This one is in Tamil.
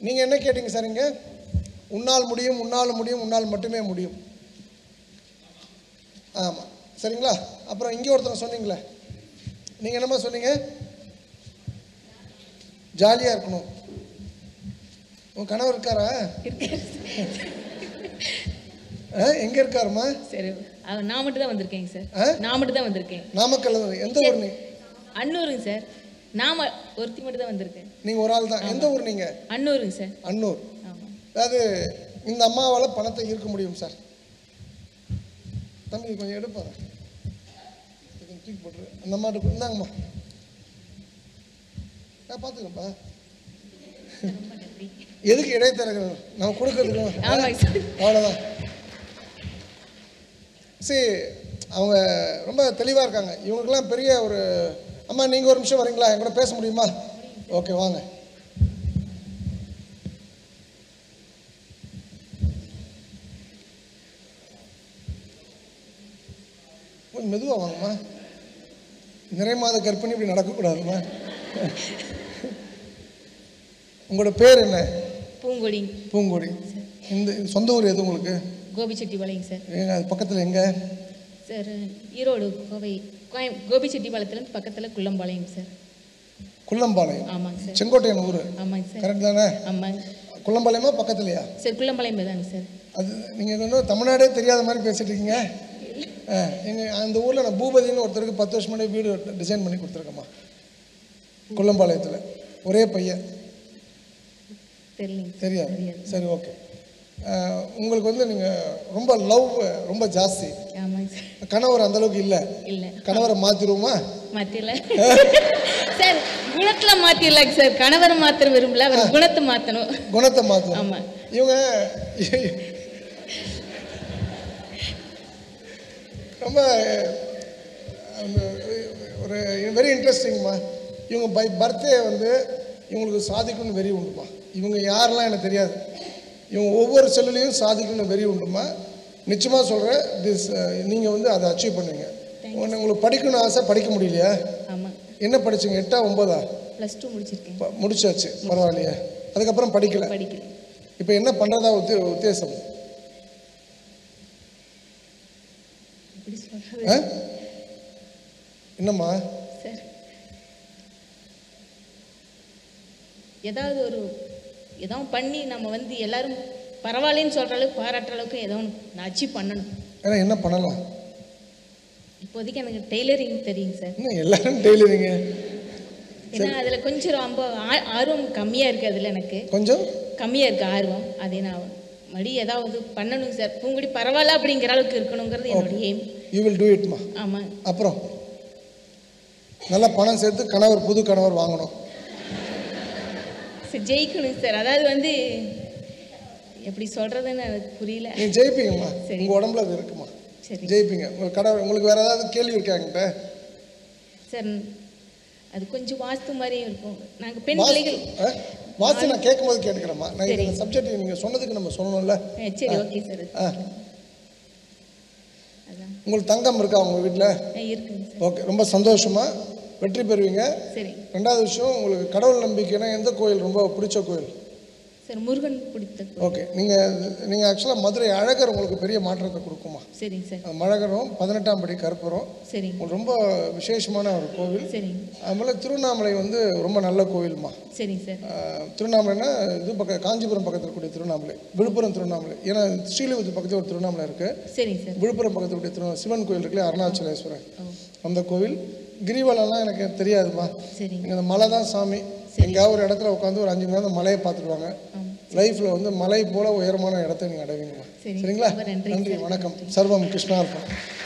நீங்கள் என்ன கேட்டீங்க சார் இங்கே உன்னால் முடியும் உன்னால் முடியும் உன்னால் மட்டுமே முடியும் ஆமாம் சரிங்களா அப்புறம் இங்கே ஒருத்தர் சொன்னீங்களே நீங்கள் என்னம்மா சொன்னீங்க ஜாலியாக இருக்கணும் உன் கணவர் இருக்காரா ஆ எங்கே இருக்காருமா சரி அவ- நான் மட்டும் தான் வந்திருக்கேங்க சார் ஆ? நான் மட்டும் தான் வந்திருக்கேன் நாமக்கல் எந்த ஊர் நீ அன்னூருங்க சார் நான் ம- ஒருத்தி மட்டும் தான் வந்திருக்கேன் நீங்கள் ஒரு ஆள் தான் எந்த ஊர் நீங்கள் அன்னூருங்க சார் அன்னூர் ஆமாம் அதாவது இந்த அம்மாவால் பணத்தை ஈர்க்க முடியும் சார் தம்பி கொஞ்சம் எடுப்பாங்க கொஞ்சம் தூக்கி போட்டுரு அந்த அம்மாட்டு இந்தாங்கம்மா நான் பார்த்துக்கப்பா எதுக்கு இடைத்தரகர்கள் நம்ம கொடுக்கறதுக்கு ஆமாங்க சார் அவ்வளோதான் சரி அவங்க ரொம்ப தெளிவாக இருக்காங்க இவங்களுக்கெல்லாம் பெரிய ஒரு அம்மா நீங்கள் ஒரு நிமிஷம் வரீங்களா என் கூட பேச முடியுமா ஓகே வாங்க கொஞ்சம் மெதுவாக வாங்கம்மா நிறை மாத கர்ப்பிணி இப்படி நடக்கக்கூடாதும்மா உங்களோட பேர் என்ன பூங்கொடி பூங்கொடி இந்த சொந்த ஊர் எது உங்களுக்கு கோபிச்செட்டிப்பாளையங்க சார் எங்க அது பக்கத்தில் எங்கே சார் ஈரோடு கோவை கோயம் கோபிச்செட்டிப்பாளையத்துலேருந்து பக்கத்தில் குள்ளம்பாளையம் சார் குள்ளம்பாளையம் ஆமாங்க சார் செங்கோட்டையன் ஊர் ஆமாங்க சார் கரெக்ட் தானே ஆமாங்க குள்ளம்பாளையமா பக்கத்துலையா சார் குள்ளம்பாளையம் தாங்க சார் அது நீங்கள் இன்னும் தமிழ்நாடே தெரியாத மாதிரி பேசிட்டு இருக்கீங்க ஆ எங்கள் அந்த ஊரில் நான் பூபதினு ஒருத்தருக்கு பத்து வருஷம் முன்னாடி வீடு டிசைன் பண்ணி கொடுத்துருக்கேம்மா குள்ளம்பாளையத்தில் ஒரே பையன் தெரியலைங்க சார் தெரியாது தெரியாது சரி ஓகே உங்களுக்கு வந்து நீங்கள் ரொம்ப லவ் ரொம்ப ஜாஸ்தி ஆமாங்க சார் கணவர் அந்த அளவுக்கு இல்லை இல்லை கணவரை மாற்றிடுவோமா மாத்திரல சார் குணத்துல மாத்திரலாங்க சார் கணவரை மாத்திர விரும்பல அவர் குணத்தை மாத்தணும் குணத்தை மாற்றணும் ஆமா இவங்க ரொம்ப அந்த ஒரு வெரி இன்ட்ரெஸ்டிங்மா இவங்க பை பர்த்டே வந்து இவங்களுக்கு சாதிக்கணும்னு வெறி உண்டுமா இவங்க யாரெல்லாம் எனக்கு தெரியாது இவங்க ஒவ்வொரு செல்லுலையும் சாதிக்கணும்னு வெறி உண்டுமா நிச்சயமாக சொல்கிறேன் திஸ் நீங்கள் வந்து அதை அச்சீவ் பண்ணுவீங்க உன்னை உங்களுக்கு படிக்கணும்னு ஆசை படிக்க முடியலையா ஆமா என்ன படிச்சீங்க எட்டா ஒன்பதா ப்ளஸ் டூ முடிச்சிருக்கேன் ப- முடிச்சாச்சு பரவாயில்லையே அதுக்கப்புறம் படிக்கல படிக்கல இப்போ என்ன பண்ணுறதா உத்தே உத்தேசம் எப்படி சொல்றது ஆ என்னம்மா சார் ஏதாவது ஒரு ஏதாவது பண்ணி நம்ம வந்து எல்லாரும் பரவாயில்லன்னு சொல்ற அளவுக்கு பாராட்டுற அளவுக்கு ஏதோ ஒன்று நான் அச்சீவ் பண்ணணும் ஏன்னா என்ன பண்ணலாம் இப்போதைக்கு எனக்கு டெய்லரிங் தெரியுங்க சார் இன்னும் எல்லாரும் டெய்லரிங்க ஏன்னா அதில் கொஞ்சம் ரொம்ப ஆ- ஆர்வம் கம்மியாக இருக்குது அதில் எனக்கு கொஞ்சம் கம்மியாக இருக்குது ஆர்வம் அதை நான் மறுபடி ஏதாவது பண்ணணுங்க சார் பூங்குடி பரவாயில்ல அப்படிங்கிற அளவுக்கு இருக்கணுங்கிறது என்னோட எய்ம் யூ வில் டூ இட்மா ஆமாம் அப்புறம் நல்லா பணம் சேர்த்து கணவர் புது கணவர் வாங்கணும் சார் ஜெயிக்கணும் சார் அதாவது வந்து எப்படி சொல்கிறதுன்னு எனக்கு புரியல நீ ஜெயிப்பீங்கம்மா சரி. உங்கள் உடம்புல அது இருக்குமா சரி ஜெயிப்பீங்க உங்கள் கடவுள் உங்களுக்கு வேறு ஏதாவது கேள்வி இருக்காங்கிட்ட சார் அது கொஞ்சம் வாஸ்து மாதிரியும் இருக்கும் நாங்கள் பெண் பிள்ளைகள் வாசி நான் கேட்கும்போது கேட்டுக்கிறேம்மா நான் சரி. இந்த சப்ஜெக்ட் நீங்கள் சொன்னதுக்கு நம்ம சொல்லணும்ல ஆ, சரி ஓகே சார் ஆ அதான் உங்களுக்கு தங்கம் இருக்கா உங்கள் வீட்டில் ஆ, இருக்குங்க சார் ஓகே ரொம்ப சந்தோஷமா வெற்றி பெறுவீங்க சரி ரெண்டாவது விஷயம் உங்களுக்கு கடவுள் நம்பிக்கைனா எந்த கோயில் ரொம்ப பிடிச்ச கோயில் சார் முருகன் பிடித்த கோயில். ஓகே நீங்கள் நீங்கள் ஆக்சுவலாக மதுரை அழகர் உங்களுக்கு பெரிய மாற்றத்தை கொடுக்குமா சரிங்க சார் அந்த மழகரும் பதினெட்டாம் படி கற்பூரம் சரிங்க உங்களுக்கு ரொம்ப விசேஷமான ஒரு கோவில் சரிங்க அதுபோல் திருவண்ணாமலை வந்து ரொம்ப நல்ல கோவில்மா சரிங்க சார் ஆஹ், திருவண்ணாமலைன்னா இது பக்கம் காஞ்சிபுரம் பக்கத்தில் இருக்கக்கூடிய திருவண்ணாமலை விழுப்புரம் திருவண்ணாமலை ஏன்னா ஸ்ரீலிபுத்தூர் பக்கத்தில் ஒரு திருவண்ணாமலை இருக்குது சரிங்க சார் விழுப்புரம் பக்கத்தில் இருக்கக்கூடிய திருவண்ணா சிவன் கோயில் இருக்குல்ல அருணாச்சலேஸ்வரர் ஓ அந்த கோவில் கிரிவலம்லாம் எனக்கு தெரியாதுமா சரிங்க இங்கே அந்த மலை தான் சாமி எங்கேயாவது ஒரு இடத்துல உட்காந்து ஒரு அஞ்சு மணி நேரம் அந்த மலையை பார்த்துருவாங்க ஆமாம் லைஃப்பில் வந்து மலை போல உயரமான இடத்த நீங்கள் அடைவீங்கம்மா சரி. சரிங்களா ரொம்ப நன்றி நன்றி சார். வணக்கம் சர்வம் கிருஷ்ணார்ப்பணம்